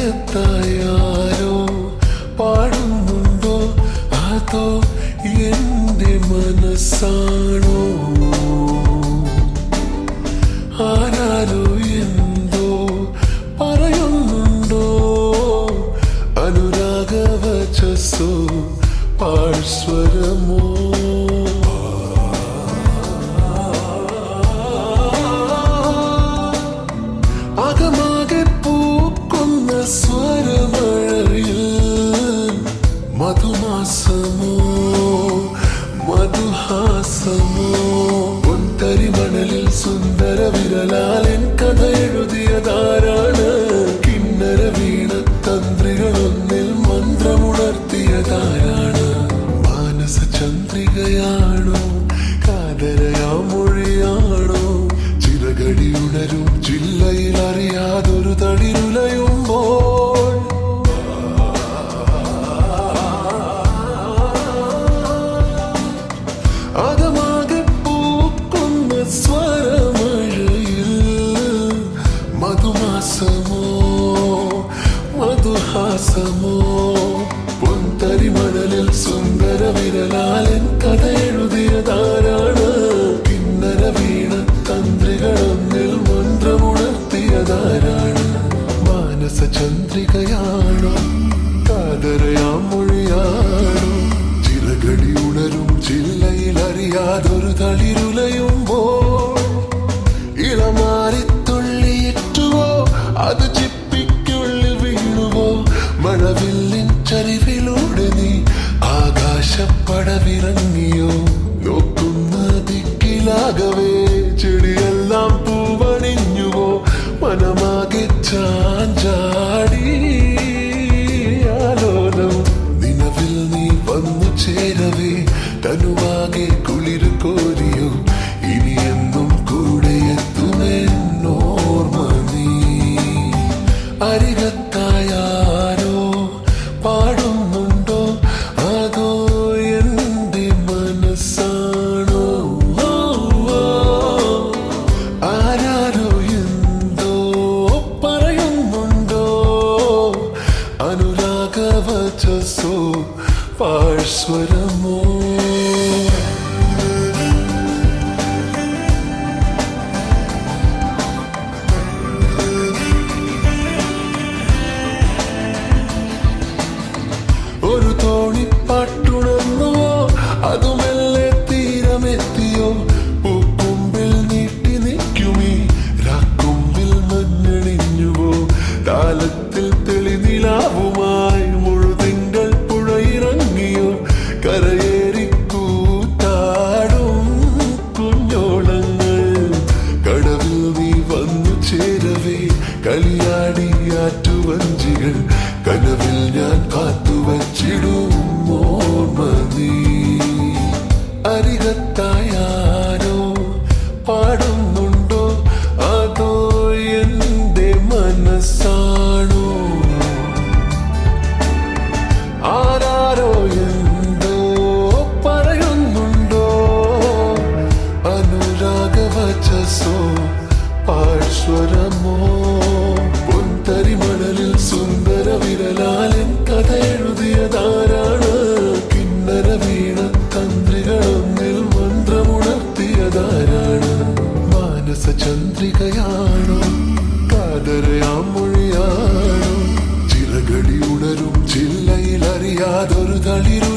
അരികത്തായാരോ പാടുന്നുണ്ടോ അതോ എന്റെ മനസ്സാണോ ആരാരോ എന്തോ പറയുന്നുണ്ടോ അനുരാഗവചസ്സോ പാഴ്സ്വരമോ അകമാകെ പൂക്കുന്ന സ്വരമഴയിൽ മധുമാസമോ മധുഹാസമോ പൊന്തരിമണലിൽ സുന്ദര വിരലാലൻ കഥ എഴുതിയതാരാണ് കിന്നര വീണ തന്ത്രികളൊന്നിൽ മന്ത്രമുണർത്തിയതാരാണ് മാനസ ചന്ദ്രികയാണോ കാതരയാ മൊഴിയാണോ ചിറകടി ഉണരും ജില്ലയിൽ അറിയാതൊരു തളിരുലയുമ്പോൾ അകമാകെ പൂക്കുന്ന സ്വരമഴയിൽ മധുമാസമോ മധുഹാസമോ പൊന്തരിമണലിൽ സുന്ദര വിരലാലൻ കഥ എഴുതിയതാരാണ് കിന്നര വീണ തന്ത്രികളൊന്നിൽ മന്ത്രമുണർത്തിയതാരാണ് മാനസ ചന്ദ്രികയാണോ കാതരയാം മൊഴിയാണോ ചിറകടി ഉണരും ജില്ലയിൽ അറിയാതൊരു തളിരുലയുമ്പോൾ ഇളമാറി തുള്ളിയിട്ടുവോ അത് ചിപ്പിക്കുള്ളിൽ വീണുവോ മഴവില്ലിൻ ചരിവിലൂടെ നീ ആകാശപ്പടവിറങ്ങിയോ നോക്കുന്ന ദിക്കിലാകവേ ചെടിയെല്ലാം പൂവണിഞ്ഞുവോ മനമാകെ ചാഞ്ചാടി ആലോലം നിലവിൽ നീ വന്നു ചേരവേ തനുവാകെ കുളിര് കോരിയോ ഇനി എന്നും കൂടെ എത്തുമെന്നോർമ്മ നീ അരികത്തായാരോ പാടുന്നുണ്ടോ അതോ എന്റെ മനസ്സാണോ ആരാരോ എന്തോ പറയുന്നുണ്ടോ അനുരാഗവചസോ പാഴ്സ്വരമോ ഒരു തോണിപ്പാട്ടുണർന്നുവോ അതുമെല്ലെ തീരമെത്തിയോ പൂക്കുമ്പിൽ നീട്ടി നിൽക്കുമീ രാക്കുമ്പിൽ മഞ്ഞണിഞ്ഞുവോ താലത്തിൽ തെളിനിലാവുമായി മുഴുതിങ്കൾ പുഴയിറങ്ങിയോ കരയേറി കൂത്താടും കുഞ്ഞോളങ്ങൾ കടവിൽ നീ വന്നു ചേരവേ കളിയാടിയാറ്റുവഞ്ചികൾ കനവിൽ ഞാൻ കാത്തുവച്ചിടും ഓർമ്മ നീ അരികത്തായാരോ പാടുന്നുണ്ടോ അതോ എന്റെ മനസ്സാണോ ആരാരോ എന്തോ പറയുന്നുണ്ടോ അനുരാഗവചസോ പാഴ്സ്വരമോ പൊന്തരിമണലിൽ സുന്ദര വിരലാലൻ കഥ എഴുതിയതാരാണ് കിന്നര വീണ തന്ത്രികളൊന്നിൽ മന്ത്രമുണർത്തിയതാരാണ് മാനസ ചന്ദ്രികയാണോ കാതരയാം മൊഴിയാണോ ചിറകടി ഉണരും ജില്ലയിൽ അറിയാതൊരു തളിരു